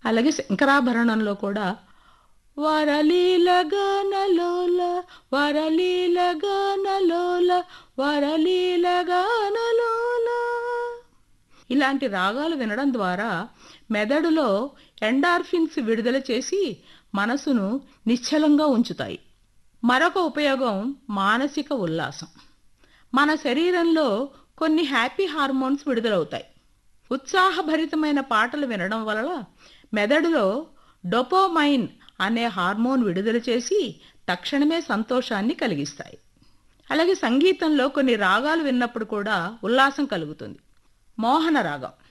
అలాగే శంకరాభరణంలో కూడా వరలీల గానలోల వరలీల గానలోల వరలీల గానలోల ఇలాంటి రాగాలు వినడం ద్వారా మెదడులో ఎండార్ఫిన్స్ విడుదల చేసి మనసును నిశ్చలంగా ఉంచుతాయి మరొక ఉపయోగం మానసిక ఉల్లాసం మన శరీరంలో కొన్ని హ్యాపీ హార్మోన్స్ విడుదలవుతాయి ఉత్సాహభరితమైన పాటలు వినడం వలన మెదడులో డొపోమైన్ అనే హార్మోన్ విడుదల చేసి తక్షణమే సంతోషాన్ని కలిగిస్తాయి అలాగే సంగీతంలో కొన్ని రాగాలు విన్నప్పుడు కూడా ఉల్లాసం కలుగుతుంది మోహన రాగం